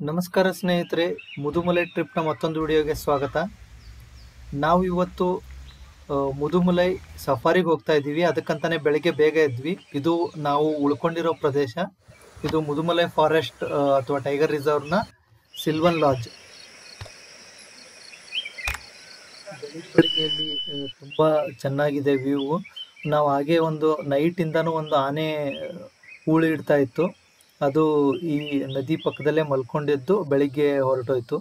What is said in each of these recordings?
ನಮಸ್ಕಾರ ಸ್ನೇಹಿತರೆ ಮುದುಮಲೈ ಟ್ರಿಪ್ನ ಮತ್ತೊಂದು ವಿಡಿಯೋಗೆ ಸ್ವಾಗತ ನಾವು ಇವತ್ತು ಆ, ಮುದುಮಲೈ ಸಫಾರಿಗೆ ಹೋಗ್ತಾ ಇದ್ದೀವಿ ಅದಕ್ಕಂತಾನೆ ಬೆಳಿಗ್ಗೆ ಬೇಗ ಇದ್ವಿ ಇದು ನಾವು ಉಳ್ಕೊಂಡಿರೋ ಪ್ರದೇಶ ಇದು ಮುದುಮಲೈ ಫಾರೆಸ್ಟ್ ಆ, ಅಥವಾ ಟೈಗರ್ ರಿಸರ್ವ್ನ ಸಿಲ್ವನ್ ಲಾಡ್ಜ್ ಬೆಳಿಗ್ಗೆಯಲ್ಲಿ ಆ, ತುಂಬಾ ಚೆನ್ನಾಗಿದೆ ವ್ಯೂ ನಾವು ಹಾಗೆ ಒಂದು ನೈಟಿಂದನೂ ಒಂದು ಆನೆ ಹೂಳು ಇಡ್ತಾ ಇತ್ತು ಅದು ಈ ನದಿ ಪಕ್ಕದಲ್ಲೇ ಮಲ್ಕೊಂಡಿದ್ದು ಬೆಳಿಗ್ಗೆ ಹೊರಟೋಯ್ತು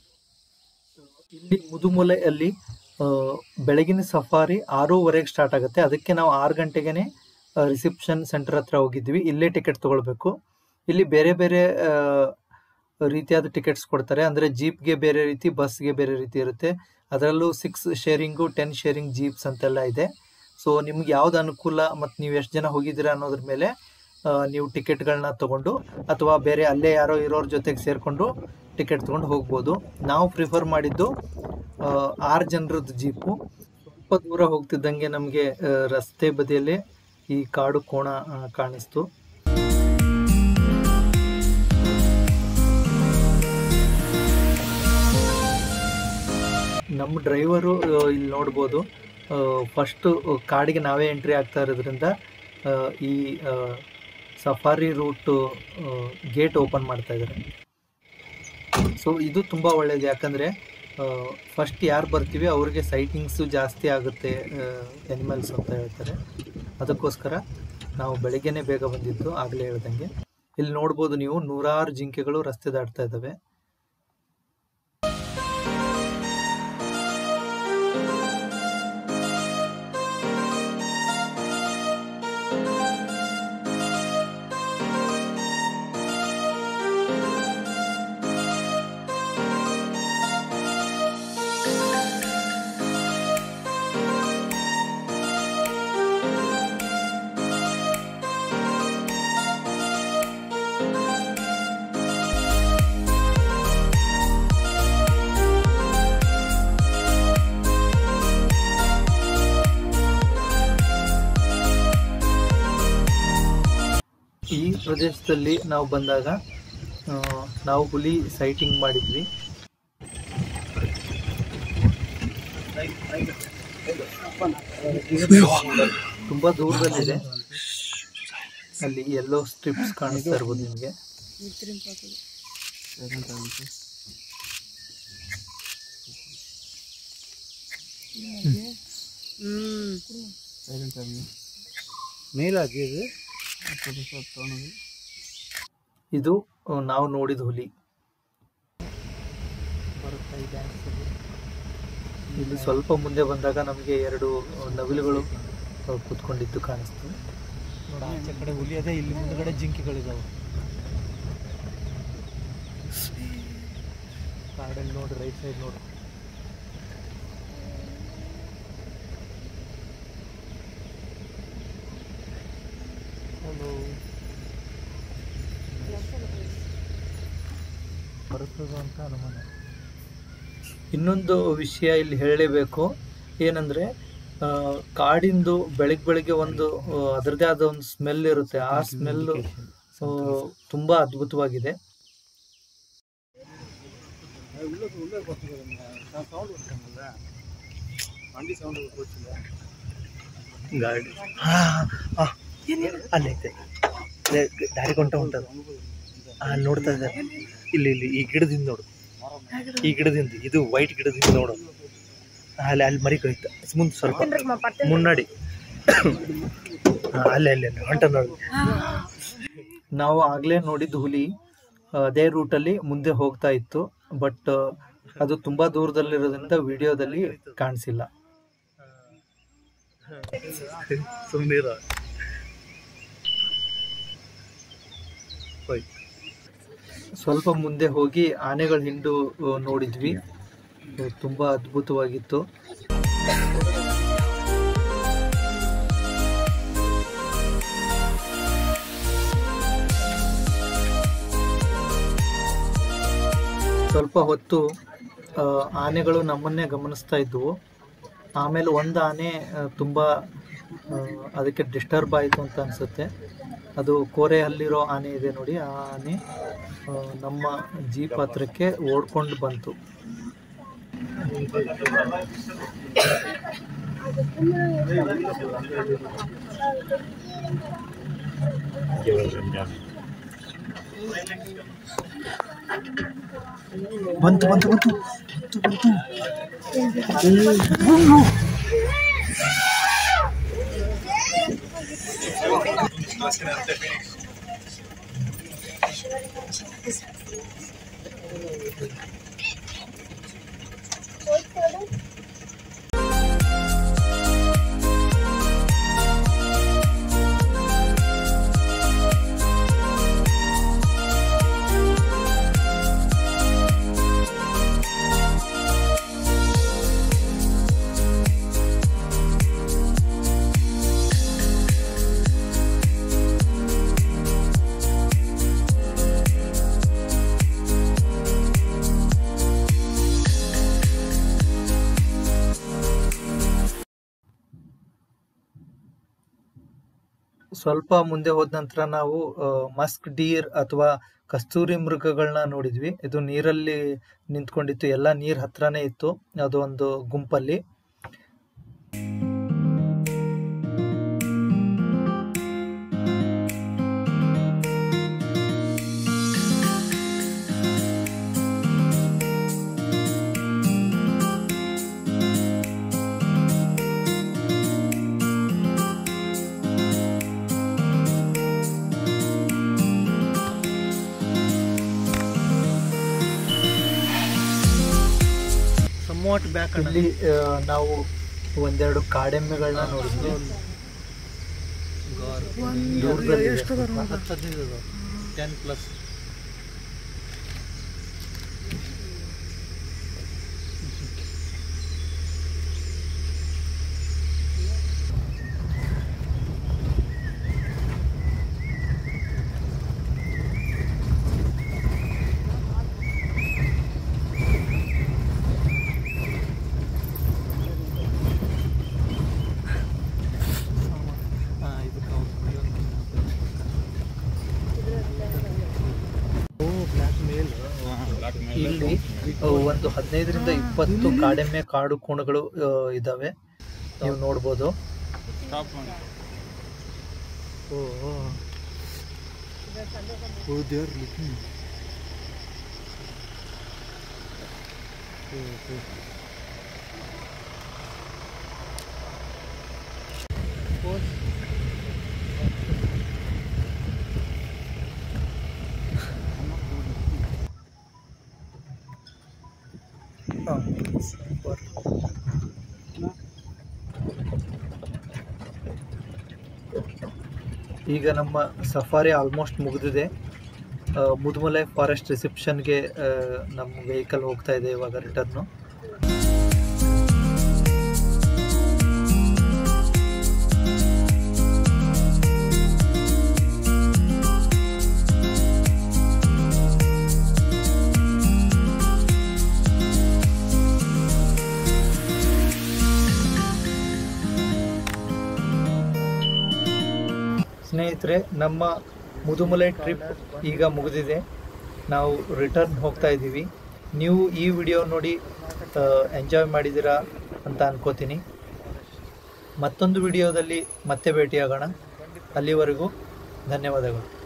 ಇಲ್ಲಿ ಮುದುಮೂಲೆಯಲ್ಲಿ ಆ, ಬೆಳಗಿನ ಸಫಾರಿ ಆರೂವರೆಗೆ ಸ್ಟಾರ್ಟ್ ಆಗುತ್ತೆ ಅದಕ್ಕೆ ನಾವು ಆರು ಗಂಟೆಗೆ ರಿಸೆಪ್ಷನ್ ಸೆಂಟರ್ ಹತ್ರ ಹೋಗಿದ್ವಿ ಇಲ್ಲೇ ಟಿಕೆಟ್ ತಗೊಳ್ಬೇಕು ಇಲ್ಲಿ ಬೇರೆ ಬೇರೆ ಆ, ರೀತಿಯಾದ ಟಿಕೆಟ್ಸ್ ಕೊಡ್ತಾರೆ ಅಂದರೆ ಜೀಪ್ಗೆ ಬೇರೆ ರೀತಿ ಬಸ್ಗೆ ಬೇರೆ ರೀತಿ ಇರುತ್ತೆ ಅದರಲ್ಲೂ six sharing ten sharing jeeps ಅಂತೆಲ್ಲ ಇದೆ ಸೊ ನಿಮ್ಗೆ ಯಾವ್ದು ಅನುಕೂಲ ಮತ್ತು ನೀವು ಎಷ್ಟು ಜನ ಹೋಗಿದ್ದೀರಾ ಅನ್ನೋದ್ರ ಮೇಲೆ ಆ, ನೀವು ಟಿಕೆಟ್ಗಳನ್ನ ತಗೊಂಡು ಅಥವಾ ಬೇರೆ ಅಲ್ಲೇ ಯಾರೋ ಇರೋರ ಜೊತೆಗೆ ಸೇರಿಕೊಂಡು ಟಿಕೆಟ್ ತಗೊಂಡು ಹೋಗ್ಬೋದು ನಾವು ಪ್ರಿಫರ್ ಮಾಡಿದ್ದು ಆ, ಆರು ಜನರದ್ದು ಜೀಪು ಸ್ವಲ್ಪ ದೂರ ಹೋಗ್ತಿದ್ದಂಗೆ ನಮಗೆ ರಸ್ತೆ ಬದಿಯಲ್ಲೇ ಈ ಕಾಡು ಕೋಣ ಆ, ಕಾಣಿಸ್ತು ನಮ್ಮ ಡ್ರೈವರು ಇಲ್ಲಿ ನೋಡ್ಬೋದು ಫಸ್ಟು ಕಾಡಿಗೆ ನಾವೇ ಎಂಟ್ರಿ ಆಗ್ತಾ ಇರೋದ್ರಿಂದ ಆ, ಈ ಆ, ಸಫಾರಿ ರೂಟ್ ಗೇಟ್ ಓಪನ್ ಮಾಡ್ತಾ ಇದ್ದಾರೆ ಸೊ ಇದು ತುಂಬ ಒಳ್ಳೇದು ಯಾಕಂದರೆ ಫಸ್ಟ್ ಯಾರು ಬರ್ತೀವಿ ಅವ್ರಿಗೆ ಸೈಟಿಂಗ್ಸು ಜಾಸ್ತಿ ಆಗುತ್ತೆ ಎನಿಮಲ್ಸ್ ಅಂತ ಹೇಳ್ತಾರೆ ಅದಕ್ಕೋಸ್ಕರ ನಾವು ಬೆಳಿಗ್ಗೆನೇ ಬೇಗ ಬಂದಿದ್ದು ಆಗಲೇ ಹೇಳ್ದಂಗೆ ಇಲ್ಲಿ ನೋಡ್ಬೋದು ನೀವು ನೂರಾರು ಜಿಂಕೆಗಳು ರಸ್ತೆ ದಾಟ್ತಾ ಇದ್ದಾವೆ ಈ ಪ್ರದೇಶದಲ್ಲಿ ನಾವು ಬಂದಾಗ ಆ, ನಾವು ಹುಲಿ ಸೈಟಿಂಗ್ ಮಾಡಿದ್ವಿ ತುಂಬಾ ದೂರದಲ್ಲಿದೆ ಅಲ್ಲಿ ಎಲ್ಲೋ ಸ್ಟ್ರಿಪ್ಸ್ ಕಾಣಿಸ್ತಾ ಇರ್ಬೋದು ನಿಮಗೆ ಇದು ಆ, ನಾವು ನೋಡಿದ ಹುಲಿ ಇಲ್ಲಿ ಸ್ವಲ್ಪ ಮುಂದೆ ಬಂದಾಗ ನಮಗೆ ಎರಡು ಆ, ನವಿಲುಗಳು ಆ, ಕೂತ್ಕೊಂಡಿದ್ದು ಕಾಣಿಸ್ತು ನೋಡ ಆಚೆ ಕಡೆ ಹುಲಿ ಅದೇ ಇಲ್ಲಿ ಮುಂದ್ಗಡೆ ಜಿಂಕೆಗಳಿದಾವೆ ಕಾಡಲ್ಲಿ ನೋಡಿ ರೈಟ್ ಸೈಡ್ ನೋಡಿ ಹಲೋ ಬರ್ತದ ಅಂತ ಅನುಮಾನ ಇನ್ನೊಂದು ವಿಷಯ ಇಲ್ಲಿ ಹೇಳಲೇಬೇಕು ಏನಂದ್ರೆ ಆ, ಕಾಡಿಂದು ಬೆಳಿಗ್ಗೆ ಬೆಳಿಗ್ಗೆ ಒಂದು ಆ, ಅದರದೇ ಆದ ಒಂದು ಸ್ಮೆಲ್ ಇರುತ್ತೆ ಆ ಸ್ಮೆಲ್ ತುಂಬಾ ಅದ್ಭುತವಾಗಿದೆ ಗಾಡಿ ಅಲ್ಲೈತೆ ದಾರಿ ಕೊಂಟ ಉಂಟದ ಅಲ್ಲಿ ನೋಡ್ತಾ ಇದ್ದಾರೆ ಇಲ್ಲಿ ಇಲ್ಲಿ ಈ ಗಿಡದಿಂದ ನೋಡು ಈ ಗಿಡದಿಂದ ಇದು ವೈಟ್ ಗಿಡದಿಂದ ನೋಡು ಅಲ್ಲಿ ಅಲ್ಲಿ ಮರಿ ಕೊಯ್ತ ಮುಂದೆ ಸ್ವಲ್ಪ ಮುನ್ನಡಿ ಹಾ, ಅಲ್ಲೇ ಅಲ್ಲೇ ಅಲ್ಲೇ ಹೊಂಟ ನೋಡಿ ನಾವು ಆಗ್ಲೇ ನೋಡಿದ ಹುಲಿ ಆ, ಅದೇ ರೂಟಲ್ಲಿ ಮುಂದೆ ಹೋಗ್ತಾ ಇತ್ತು ಬಟ್ ಅದು ತುಂಬಾ ದೂರದಲ್ಲಿರೋದ್ರಿಂದ ವಿಡಿಯೋದಲ್ಲಿ ಕಾಣಿಸಿಲ್ಲ ಸುಮ್ಮನಿರ ಹೋಯ್ತು ಸ್ವಲ್ಪ ಮುಂದೆ ಹೋಗಿ ಆನೆಗಳ ಹಿಂಡು ಆ, ನೋಡಿದ್ವಿ ಆ, ತುಂಬಾ ಅದ್ಭುತವಾಗಿತ್ತು ಸ್ವಲ್ಪ ಹೊತ್ತು ಆ, ಆನೆಗಳು ನಮ್ಮನ್ನೇ ಗಮನಿಸ್ತಾ ಇದ್ವು ಆಮೇಲೆ ಒಂದು ಆನೆ ಆ, ತುಂಬಾ ಆ, ಅದಕ್ಕೆ ಡಿಸ್ಟರ್ಬ್ ಆಯಿತು ಅಂತ ಅನ್ಸುತ್ತೆ ಅದು ಕೋರೆ ಅಲ್ಲಿರೋ ಆನೆ ಇದೆ ನೋಡಿ ಆ ಆನೆ ಆ, ನಮ್ಮ ಜೀಪ್ ಹತ್ರಕ್ಕೆ ಓಡ್ಕೊಂಡು ಬಂತು ಬಂತು ಬಂತು ಬಂತು ಬಂತು ಸ್ವಲ್ಪ ಮುಂದೆ ಹೋದ ನಂತರ ನಾವು ಮಸ್ಕ್ ಡೀರ್ ಅಥವಾ ಕಸ್ತೂರಿ ಮೃಗಗಳನ್ನ ನೋಡಿದ್ವಿ ಇದು ನೀರಲ್ಲಿ ನಿಂತ್ಕೊಂಡಿತ್ತು ಎಲ್ಲ ನೀರ್ ಹತ್ರನೇ ಇತ್ತು ಅದು ಒಂದು ಗುಂಪಲ್ಲಿ ಸಮ್ವಾಟ್ ಬ್ಯಾಕ್ ಇಲ್ಲಿ ಆ, ನಾವು ಒಂದೆರಡು ಕಾಡೆಮ್ಮೆಗಳನ್ನ ನೋಡಿದ್ವಿ ದೂರದಲ್ಲಿ ಇದೆ ಸ್ವಲ್ಪ. ಹತ್ತು ಹದಿನೈದು ಟೆನ್ ಪ್ಲಸ್ ಓ ಬ್ಲ್ಯಾಕ್ ಮೇಲ್ ಇಲ್ಲಿ ಆ, ಒಂದು ಹದಿನೈದರಿಂದ ಇಪ್ಪತ್ತು ಕಾಡೆಮ್ಮೆ ಕಾಡು ಕೋಣಗಳು ಆ, ಇದಾವೆ ನೀವು ನೋಡ್ಬೋದು ಓ ಓ ದೇವ್ರ ಲಿಖಿನ್ ಹಾ, super. ಈಗ ನಮ್ಮ ಸಫಾರಿ ಆಲ್ಮೋಸ್ಟ್ ಮುಗಿದಿದೆ ಆ, ಮುದುಮಲೈ ಫಾರೆಸ್ಟ್ ರಿಸೆಪ್ಷನ್ಗೆ ನಮ್ಮ ವೆಹಿಕಲ್ ಹೋಗ್ತಾ ಇದೆ ಇವಾಗ ರಿಟರ್ನು ಸ್ನೇಹಿತರೆ ನಮ್ಮ ಮುದುಮಲೈ ಟ್ರಿಪ್ ಈಗ ಮುಗಿದಿದೆ ನಾವು ರಿಟರ್ನ್ ಹೋಗ್ತಾ ಇದ್ದೀವಿ ನೀವು ಈ ವಿಡಿಯೋ ನೋಡಿ ಎಂಜಾಯ್ ಮಾಡಿದ್ದೀರಾ ಅಂತ ಅನ್ಕೋತೀನಿ ಮತ್ತೊಂದು ವಿಡಿಯೋದಲ್ಲಿ ಮತ್ತೆ ಭೇಟಿಯಾಗೋಣ ಅಲ್ಲಿವರೆಗೂ ಧನ್ಯವಾದಗಳು